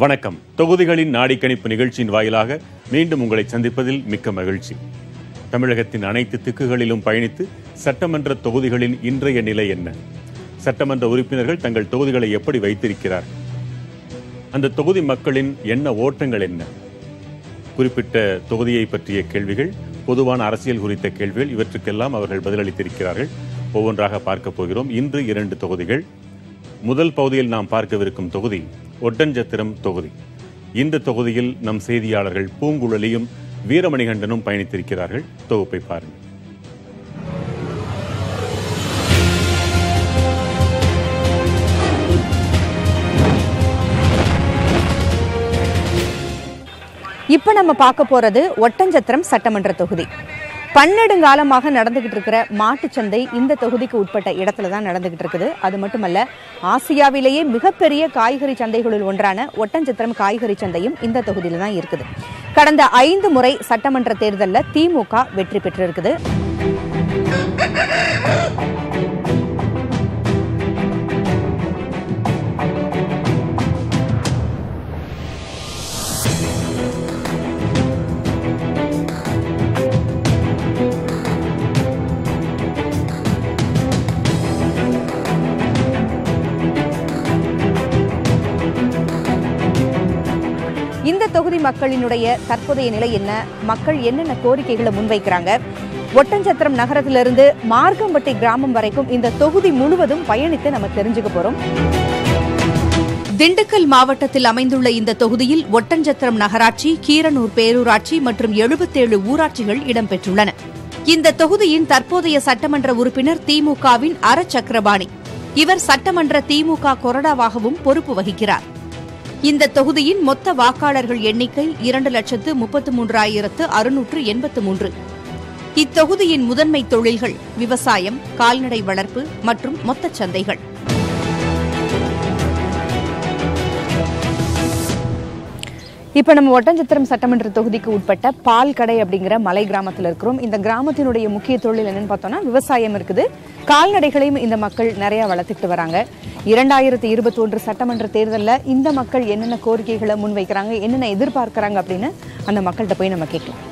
வணக்கம் தொகுதிகளின் நாடிக்கணிப்பு நிகழ்ச்சியின் வாயிலாக மீண்டும் உங்களை சந்திப்பதில் மிக்க மகிழ்ச்சி தமிழகத்தின் அனைத்து திக்குகளிலும் பயணித்து சட்டமன்ற தொகுதிகளின் இன்றைய நிலை என்ன சட்டமன்ற உறுப்பினர்கள் தங்கள் தொகுதிகளை எப்படி வைத்திருக்கிறார்கள் அந்த தொகுதி மக்களின் என்ன ஓட்டங்கள் என்ன குறிப்பிட்ட தொகுதியை பற்றிய கேள்விகள் பொதுவான அரசியல் குறித்த கேள்விகள் இவற்றுக்கெல்லாம் அவர்கள் பதிலளித்திருக்கிறார்கள் ஒவ்வொன்றாக பார்க்க போகிறோம் இன்று இரண்டு தொகுதிகள் முதல் பகுதியில் நாம் பார்க்கவிருக்கும் தொகுதி ஒட்டஞ்சத்திரம் தொகுதி இந்த தொகுதியில் நம் செய்தியாளர்கள் பூங்குழலியும் வீரமணிகண்டனும் பயணித்திருக்கிறார்கள் தொகுப்பை பாருங்கள் இப்ப நம்ம பார்க்க போறது ஒட்டஞ்சத்திரம் சட்டமன்ற தொகுதி பன்னெடுங்காலமாக நடந்துகிட்டு இருக்கிற மாட்டுச்சந்தை இந்த தொகுதிக்கு உட்பட்ட இடத்துல தான் நடந்துகிட்டு இருக்குது அது மட்டுமல்ல ஆசியாவிலேயே மிகப்பெரிய காய்கறி சந்தைகளில் ஒன்றான ஒட்டஞ்சத்திரம் காய்கறி சந்தையும் இந்த தொகுதியில தான் இருக்குது கடந்த ஐந்து முறை சட்டமன்ற தேர்தலில் திமுக வெற்றி பெற்றிருக்குது இந்த தொகுதி மக்களினுடைய தற்போதைய நிலை என்ன மக்கள் என்னென்ன கோரிக்கைகளை முன்வைக்கிறாங்க ஒட்டஞ்சத்திரம் நகரத்திலிருந்து மார்க்கம்பட்டி கிராமம் வரைக்கும் இந்த தொகுதி முழுவதும் பயணித்து நம்ம தெரிஞ்சுக்க போறோம் திண்டுக்கல் மாவட்டத்தில் அமைந்துள்ள இந்த தொகுதியில் ஒட்டஞ்சத்திரம் நகராட்சி கீரனூர் பேரூராட்சி மற்றும் எழுபத்தேழு ஊராட்சிகள் இடம்பெற்றுள்ளன இந்த தொகுதியின் தற்போதைய சட்டமன்ற உறுப்பினர் திமுகவின் அர சக்கரபாணி இவர் சட்டமன்ற திமுக கொறடாவாகவும் பொறுப்பு வகிக்கிறார் இந்த தொகுதியின் மொத்த வாக்காளர்கள் எண்ணிக்கை இரண்டு லட்சத்து முப்பத்து மூன்றாயிரத்து அறுநூற்று எண்பத்து மூன்று இத்தொகுதியின் முதன்மை தொழில்கள் விவசாயம் கால்நடை வளர்ப்பு மற்றும் மொத்தச் சந்தைகள் இப்ப நம்ம ஒட்டஞ்சத்திரம் சட்டமன்ற தொகுதிக்கு உட்பட்ட பால் கடை அப்படிங்கிற மலை கிராமத்துல இருக்கிறோம் இந்த கிராமத்தினுடைய முக்கிய தொழில் என்னன்னு பார்த்தோம்னா விவசாயம் இருக்குது கால்நடைகளையும் இந்த மக்கள் நிறைய வளர்த்துக்கிட்டு வராங்க இரண்டாயிரத்தி இருபத்தி ஒன்று சட்டமன்ற தேர்தலில் இந்த மக்கள் என்னென்ன கோரிக்கைகளை முன்வைக்கிறாங்க என்னென்ன எதிர்பார்க்கறாங்க அப்படின்னு அந்த மக்கள்கிட்ட போய் நம்ம கேட்கலாம்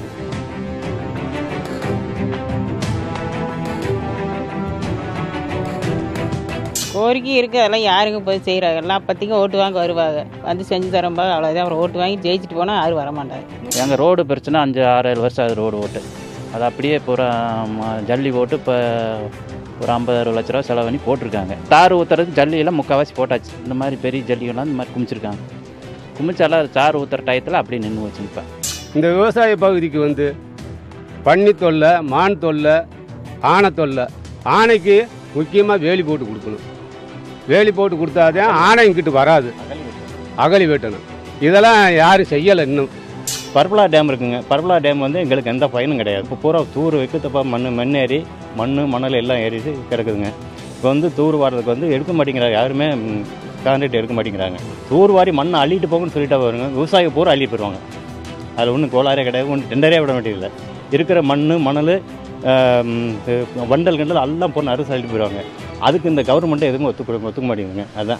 கோரிக்கை இருக்குது அதெல்லாம் யாருங்க போய் செய்கிறாங்க எல்லாம் அப்போதைக்கு ஓட்டு வாங்க வருவாங்க வந்து செஞ்சு தரம்பா அவ்வளோதான் அப்புறம் ஓட்டு வாங்கி ஜெயிச்சுட்டு போனால் யாரும் வரமாட்டாங்க எங்கள் ரோடு பிரச்சனை அஞ்சு ஆறு ஏழு வருஷம் அது ரோடு ஓட்டு அது அப்படியே பூரா ம- ஜல்லி போட்டு இப்போ ஒரு ஐம்பது அறுபது லட்ச ரூபா செலவு பண்ணி போட்டிருக்காங்க தார் ஊற்றுறதுக்கு ஜல்லியெல்லாம் முக்கால்வாசி போட்டாச்சு இந்த மாதிரி பெரிய ஜல்லியெல்லாம் இந்த மாதிரி குமிச்சிருக்காங்க குமிச்சாலாம் தார் ஊற்றுற டயத்தில் அப்படியே நின்று வச்சு இப்போ இந்த விவசாய பகுதிக்கு வந்து பன்னி தொல்லை மான் தொல்லை ஆனை தொல்லை ஆனைக்கு முக்கியமாக வேலி போட்டு கொடுக்கணும் வேலி போட்டு கொடுத்தாதான் ஆனை இங்கிட்டு வராது அகலி வெட்டணும் இதெல்லாம் யாரும் செய்யலை இன்னும் பர்பலா டேம் இருக்குங்க பர்பலா டேம் வந்து எங்களுக்கு எந்த பயனும் கிடையாது இப்போ பூரா தூர் வைக்கிறதப்பா மண் மண் ஏறி மண் மணல் எல்லாம் ஏறிட்டு கிடக்குதுங்க இப்போ வந்து தூர் வாடுறதுக்கு வந்து எடுக்க மாட்டேங்கிறாங்க யாருமே கான்ட்ராக்ட் எடுக்க மாட்டேங்கிறாங்க தூர் வாரி மண்ணை அள்ளிட்டு போகணும்னு சொல்லிட்டா வருங்க விவசாயம் பூரா அள்ளி போயிடுவாங்க அதில் ஒன்றும் கோளாறே கிடையாது ஒன்றும் டெண்டரே விட வேண்டியதில்லை இருக்கிற மண் மணல் வண்டல் கண்டல் எல்லாம் பொண்ணு அரிசி அள்ளிட்டு போயிடுவாங்க அதுக்கு இந்த கவர்மெண்ட்டை எதுவும் ஒத்துக்க ஒத்துக்க மாட்டேங்குதுங்க அதுதான்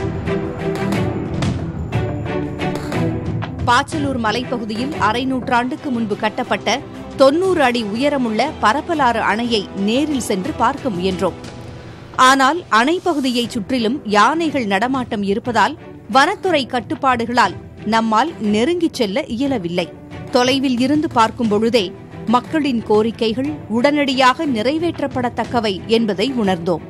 பாச்சலூர் மலைப்பகுதியில் அரை நூற்றாண்டுக்கு முன்பு கட்டப்பட்ட தொன்னூறு அடி உயரமுள்ள பரப்பலாறு அணையை நேரில் சென்று பார்க்க முயன்றோம் ஆனால் அணை பகுதியை சுற்றிலும் யானைகள் நடமாட்டம் இருப்பதால் வனத்துறை கட்டுப்பாடுகளால் நம்மால் நெருங்கிச் செல்ல இயலவில்லை தொலைவில் இருந்து பார்க்கும் பொழுதே மக்களின் கோரிக்கைகள் உடனடியாக நிறைவேற்றப்படத்தக்கவை என்பதை உணர்ந்தோம்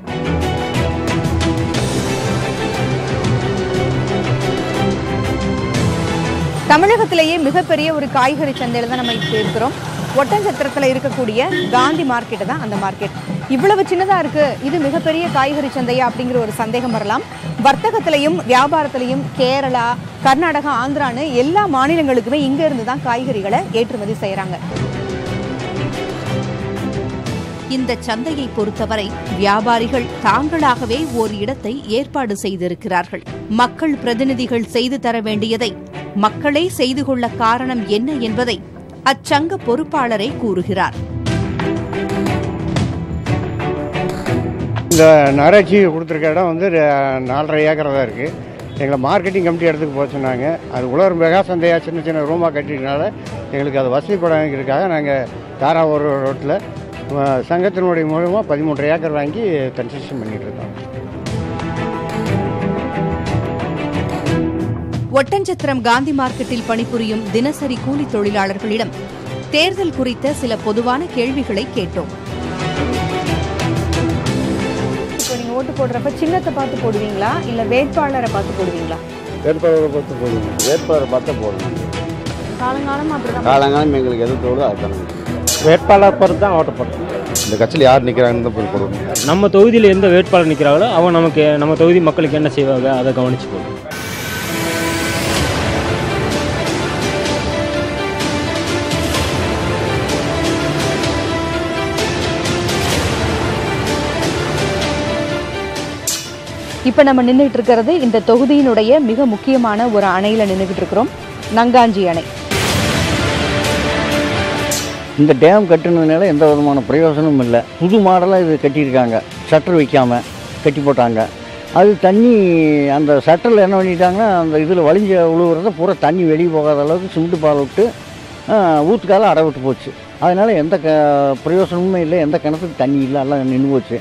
தமிழகத்திலேயே மிகப்பெரிய ஒரு காய்கறி சந்தையில தான் நம்ம இப்போ இருக்கிறோம் ஒட்டஞ்சத்திரத்தில் இருக்கக்கூடிய காந்தி மார்க்கெட்டு தான் அந்த மார்க்கெட் இவ்வளவு சின்னதா இருக்கு இது மிகப்பெரிய காய்கறி சந்தையா அப்படிங்கிற ஒரு சந்தேகம் வரலாம் வர்த்தகத்திலையும் வியாபாரத்திலையும் கேரளா கர்நாடகா ஆந்திரான்னு எல்லா மாநிலங்களுக்குமே இங்க இருந்து தான் காய்கறிகளை ஏற்றுமதி செய்றாங்க இந்த சந்தையை பொறுத்தவரை வியாபாரிகள் தாங்களாகவே ஓர் இடத்தை ஏற்பாடு செய்திருக்கிறார்கள் மக்கள் பிரதிநிதிகள் செய்து தர வேண்டியதை மக்களே செய்து கொள்ள காரணம் என்ன என்பதை அச்சங்க பொறுப்பாளரே கூறுகிறார் இந்த நகராட்சி கொடுத்துருக்க இடம் வந்து ரெ- நாலரை ஏக்கர் தான் இருக்குது எங்களை மார்க்கெட்டிங் கமிட்டி இடத்துக்கு போக சொன்னாங்க அது உலர் மெகா சந்தையாக சின்ன சின்ன ரூமாக கட்டிட்டனால எங்களுக்கு அது வசதிப்படாங்கிறதுக்காக நாங்கள் தாராவூர் ரோட்டில் சங்கத்தினுடைய மூலமாக பதிமூன்று ஏக்கர் வாங்கி கன்ஸ்ட்ரக்ஷன் பண்ணிகிட்டு இருக்கோம் ஒட்டஞ்சத்திரம் காந்தி மார்க்கெட்டில் பணிபுரியும் தினசரி கூலி தொழிலாளர்களிடம் தேர்தல் குறித்த சில பொதுவான கேள்விகளை கேட்டோம் இப்போ நீங்கள் ஓட்டு போடுறப்ப சின்னத்தை பார்த்து போடுவீங்களா இல்லை வேட்பாளரை பார்த்து போடுவீங்களா வேட்பாளரை பார்த்து போடுவோம் வேட்பாளரை பார்த்தா போடுவோம் காலங்காலமாக அப்படி தான் காலங்காலம் எங்களுக்கு எது தோடுதோ அதுதான் வேட்பாளர் பொறுத்து தான் ஓட்ட போடுறோம் இந்த கட்சியில் யார் நிற்கிறாங்கன்னு தான் போய் போடுவோம் நம்ம தொகுதியில் எந்த வேட்பாளர் நிற்கிறாங்களோ அவங்க நமக்கு நம்ம தொகுதி மக்களுக்கு என்ன செய்வாங்க அதை கவனிச்சு போடுவோம் இப்போ நம்ம நின்றுட்டு இருக்கிறது இந்த தொகுதியினுடைய மிக முக்கியமான ஒரு அணையில் நின்றுக்கிட்டு இருக்கிறோம் நங்காஞ்சி அணை இந்த டேம் கட்டுனதுனால எந்த விதமான பிரயோஜனமும் இல்லை புது மாடலாக இது கட்டியிருக்காங்க ஷட்டர் வைக்காமல் கட்டி போட்டாங்க அது தண்ணி அந்த ஷட்டரில் என்ன பண்ணிட்டாங்கன்னா அந்த இதில் வலிஞ்ச உழுவுறத பூரா தண்ணி வெளியே போகாத அளவுக்கு சிமெண்ட் பால் விட்டு ஊத்துக்கால அடை விட்டு போச்சு அதனால் எந்த க பிரயோஜனமுமே இல்லை எந்த கிணத்துக்கு தண்ணி இல்லை எல்லாம் நின்று போச்சு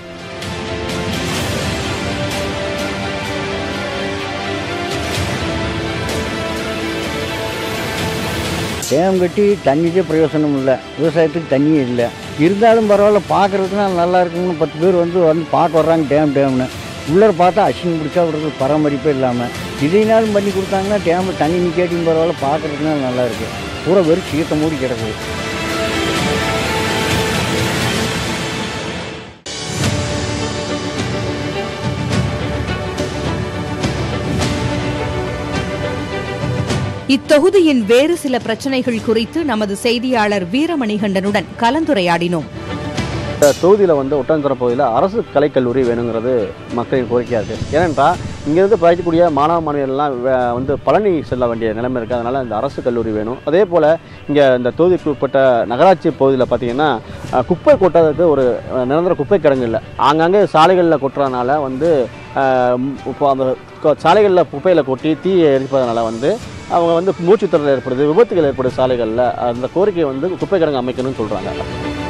டேம் கட்டி தண்ணிக்கே பிரயோஜனம் இல்லை விவசாயத்துக்கு தண்ணியே இல்லை இருந்தாலும் பரவாயில்ல பார்க்குறதுக்கு நல்லா இருக்குன்னு பத்து பேர் வந்து வந்து பார்க்க வர்றாங்க டேம் டேம்னு உள்ளே பார்த்தா அசிங்கம் பிடிச்சா விடுறது பராமரிப்பே இல்லாமல் இதைனாலும் பண்ணி கொடுத்தாங்கன்னா டேமில் தண்ணி நிற்காட்டியும் பரவாயில்ல பார்க்குறதுக்குனா நல்லா இருக்குது பூரா வெறும் சீத்த மூடி கிடக்குது இத்தொகுதியின் வேறு சில பிரச்சனைகள் குறித்து நமது செய்தியாளர் வீரமணிகண்டனுடன் கலந்துரையாடினோம் இந்த தொகுதியில் வந்து ஒட்டஞ்சர பகுதியில் அரசு கலைக்கல்லூரி வேணுங்கிறது மக்களின் கோரிக்கையாக இருக்குது ஏனென்றால் இங்கேருந்து படிக்கக்கூடிய மாணவ மாணவிகள்லாம் வே- வந்து பழனி செல்ல வேண்டிய நிலைமை இருக்குது அதனால் இந்த அரசு கல்லூரி வேணும் அதே போல் இங்கே இந்த தொகுதிக்கு உட்பட்ட நகராட்சி பகுதியில் பார்த்திங்கன்னா அஹ், குப்பை கொட்டாததுக்கு ஒரு அஹ், நிரந்தர குப்பை கிடங்கு இல்லை ஆங்காங்கே சாலைகளில் கொட்டுறதுனால வந்து அஹ், ம், இப்போ அந்த கொ- சாலைகளில் குப்பையில் கொட்டி தீ எரிப்பதனால வந்து அவங்க வந்து மூச்சு திறல் ஏற்படுது விபத்துகள் ஏற்படுது சாலைகளில் அந்த கோரிக்கையை வந்து குப்பை கிடங்கு அமைக்கணும்னு சொல்கிறாங்க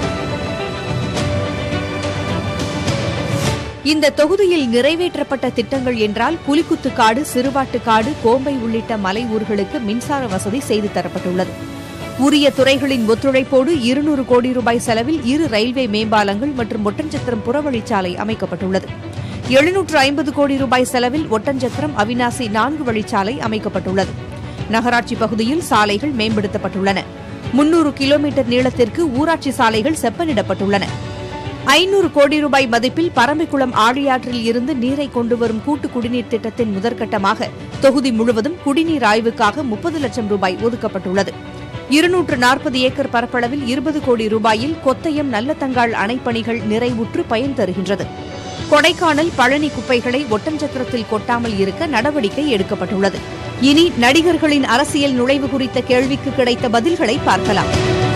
இந்த தொகுதியில் நிறைவேற்றப்பட்ட திட்டங்கள் என்றால் புலிக்குத்துக்காடு சிறுவாட்டுக்காடு கோம்பை உள்ளிட்ட மலை ஊர்களுக்கு மின்சார வசதி செய்து தரப்பட்டுள்ளது உரிய துறைகளின் ஒத்துழைப்போடு இருநூறு கோடி ரூபாய் செலவில் இரு ரயில்வே மேம்பாலங்கள் மற்றும் ஒட்டஞ்சத்திரம் புறவழிச்சாலை அமைக்கப்பட்டுள்ளது எழுநூற்று ஐம்பது கோடி ரூபாய் செலவில் ஒட்டஞ்சத்திரம் அவினாசி நான்கு வழிச்சாலை அமைக்கப்பட்டுள்ளது நகராட்சி பகுதியில் சாலைகள் மேம்படுத்தப்பட்டுள்ளன முன்னூறு கிலோமீட்டர் நீளத்திற்கு ஊராட்சி சாலைகள் செப்பனிடப்பட்டுள்ளன ஐநூறு கோடி ரூபாய் மதிப்பில் பரம்பிக்குளம் ஆழியாற்றில் இருந்து நீரை கொண்டு வரும் கூட்டு குடிநீர் திட்டத்தின் முதற்கட்டமாக தொகுதி முழுவதும் குடிநீர் ஆய்வுக்காக முப்பது லட்சம் ரூபாய் ஒதுக்கப்பட்டுள்ளது இருநூற்று நாற்பது ஏக்கர் பரப்பளவில் இருபது கோடி ரூபாயில் கொத்தயம் நல்லத்தங்கால் அணைப்பணிகள் நிறைவுற்று பயன் தருகின்றது கொடைக்கானல் பழனி குப்பைகளை ஒட்டஞ்சத்திரத்தில் கொட்டாமல் இருக்க நடவடிக்கை எடுக்கப்பட்டுள்ளது இனி நடிகர்களின் அரசியல் நுழைவு குறித்த கேள்விக்கு கிடைத்த பதில்களை பார்க்கலாம்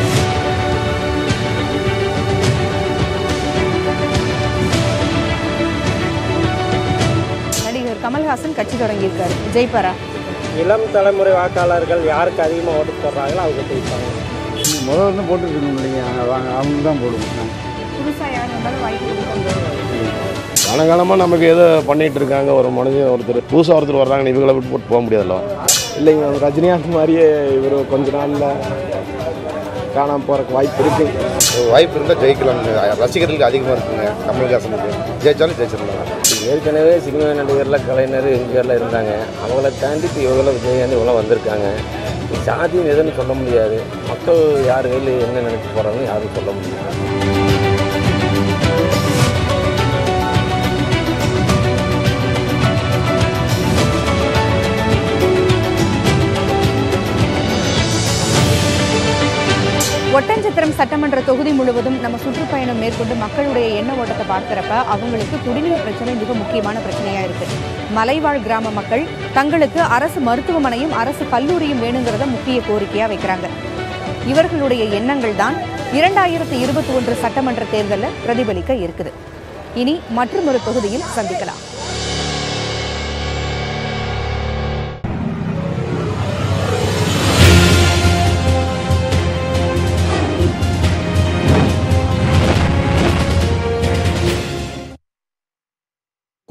நடிகர் கமல்ஹாசன் கட்சி தொடங்கியிருக்காரு ஜெயிப்பாரா இளம் தலைமுறை வாக்காளர்கள் யாருக்கு அதிகமாக ஓட்டு போடுறாங்களோ அவங்க ஜெயிப்பாங்க முதல்ல இருந்து போட்டுருக்கணும் இல்லைங்க வாங்க அவங்க தான் போடுவோம் புதுசாக யார் வந்தாலும் வாய்ப்பு காலகாலமாக நமக்கு ஏதோ பண்ணிட்டு இருக்காங்க ஒரு மனுஷன் ஒருத்தர் புதுசாக ஒருத்தர் வர்றாங்க இவங்களை விட்டு போட்டு போக முடியாதுல்ல இல்லைங்க ரஜினிகாந்த் மாதிரியே இவர் கொஞ்ச நாளில் காணாமல் போகிறக்கு வாய்ப்பு இருக்குது வாய்ப்பு இருந்தால் ஜெயிக்கலாம் ரசிகர்களுக்கு அதிகமாக இருக்குங்க கமல்ஹாசனுக்கு ஜெயிச்சாலும் ஜெயிச்சிடலாம் ஏற்கனவே சினிமா நடிகரில் கலைஞர் எம்ஜிஆரில் இருந்தாங்க அவங்கள தாண்டி இப்போ இவங்கள விஜயகாந்த் இவ்வளோ வந்திருக்காங்க சாதியம் எதுன்னு சொல்ல முடியாது மக்கள் யார் கையில் என்ன நினைச்சு போகிறாங்கன்னு யாரும் சொல்ல முடியாது ஒட்டஞ்சத்திரம் சட்டமன்ற தொகுதி முழுவதும் நம்ம சுற்றுப்பயணம் மேற்கொண்டு மக்களுடைய எண்ண ஓட்டத்தை பார்க்கிறப்ப அவங்களுக்கு குடிநீர் பிரச்சனை மிக முக்கியமான பிரச்சனையா இருக்கு மலைவாழ் கிராம மக்கள் தங்களுக்கு அரசு மருத்துவமனையும் அரசு கல்லூரியும் வேணுங்கிறத முக்கிய கோரிக்கையா வைக்கிறாங்க இவர்களுடைய எண்ணங்கள் தான் இரண்டாயிரத்தி இருபத்தி ஒன்று சட்டமன்ற தேர்தலில் பிரதிபலிக்க இருக்குது இனி மற்றும் ஒரு தொகுதியில் சந்திக்கலாம்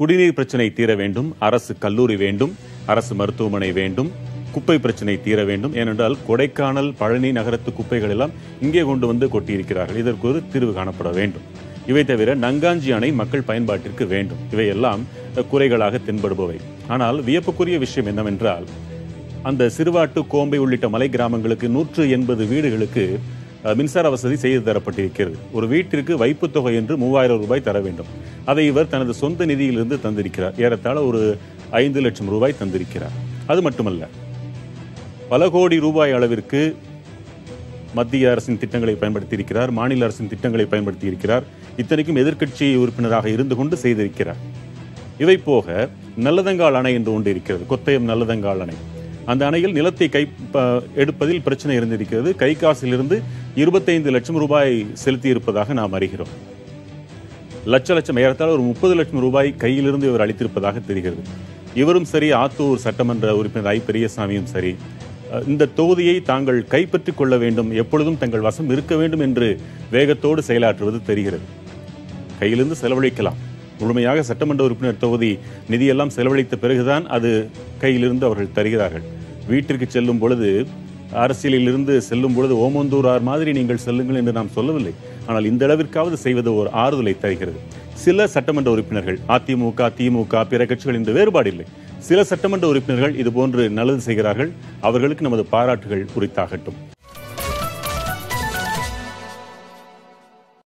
குடிநீர் பிரச்சனை தீர வேண்டும் அரசு கல்லூரி வேண்டும் அரசு மருத்துவமனை வேண்டும் குப்பை பிரச்சனை தீர வேண்டும் ஏனென்றால் கொடைக்கானல் பழனி நகரத்து குப்பைகள் எல்லாம் இங்கே கொண்டு வந்து கொட்டியிருக்கிறார்கள் இதற்கு ஒரு தீர்வு காணப்பட வேண்டும் இவை தவிர நங்காஞ்சி அணை மக்கள் பயன்பாட்டிற்கு வேண்டும் இவையெல்லாம் குறைகளாக தென்படுபவை ஆனால் வியப்புக்குரிய விஷயம் என்னவென்றால் அந்த சிறுவாட்டு கோம்பை உள்ளிட்ட மலை கிராமங்களுக்கு நூற்று எண்பது வீடுகளுக்கு அஹ், மின்சார வசதி செய்து தரப்பட்டிருக்கிறது ஒரு வீட்டிற்கு வைப்புத் தொகை என்று மூவாயிரம் ரூபாய் தர வேண்டும் அதை இவர் தனது சொந்த நிதியிலிருந்து தந்திருக்கிறார் ஏறத்தாழ ஒரு ஐந்து லட்சம் ரூபாய் தந்திருக்கிறார் அது மட்டுமல்ல பல கோடி ரூபாய் அளவிற்கு மத்திய அரசின் திட்டங்களை பயன்படுத்தி இருக்கிறார் மாநில அரசின் திட்டங்களை பயன்படுத்தி இருக்கிறார் இத்தனைக்கும் எதிர்க்கட்சி உறுப்பினராக இருந்து கொண்டு செய்திருக்கிறார் இவை போக நல்லதங்கால் அணை என்று ஒன்று இருக்கிறது கொத்தயம் நல்லதங்கால் அணை அந்த அணையில் நிலத்தை கை ப- எடுப்பதில் பிரச்சனை இருந்திருக்கிறது கை காசிலிருந்து இருபத்தைந்து லட்சம் ரூபாய் செலுத்தி இருப்பதாக நாம் அறிகிறோம் லட்ச லட்சம் ஏறத்தாழ ஒரு முப்பது லட்சம் ரூபாய் கையிலிருந்து இவர் அளித்திருப்பதாக தெரிகிறது இவரும் சரி ஆத்தூர் சட்டமன்ற உறுப்பினர் ஐ பெரியசாமியும் சரி அஹ், இந்த தொகுதியை தாங்கள் கைப்பற்றிக் கொள்ள வேண்டும் எப்பொழுதும் தங்கள் வசம் இருக்க வேண்டும் என்று வேகத்தோடு செயலாற்றுவது தெரிகிறது கையிலிருந்து செலவழிக்கலாம் முழுமையாக சட்டமன்ற உறுப்பினர் தொகுதி நிதியெல்லாம் செலவழித்த பிறகுதான் அது கையிலிருந்து அவர்கள் தருகிறார்கள் வீட்டிற்கு செல்லும் பொழுது அரசியலில் இருந்து செல்லும் பொழுது ஓமந்தூரார் மாதிரி நீங்கள் செல்லுங்கள் என்று நாம் சொல்லவில்லை ஆனால் இந்த அளவிற்காவது செய்வது ஒரு ஆறுதலை தருகிறது சில சட்டமன்ற உறுப்பினர்கள் அதிமுக திமுக பிற கட்சிகள் என்று வேறுபாடு இல்லை சில சட்டமன்ற உறுப்பினர்கள் இதுபோன்று நல்லது செய்கிறார்கள் அவர்களுக்கு நமது பாராட்டுகள் உரித்தாகட்டும்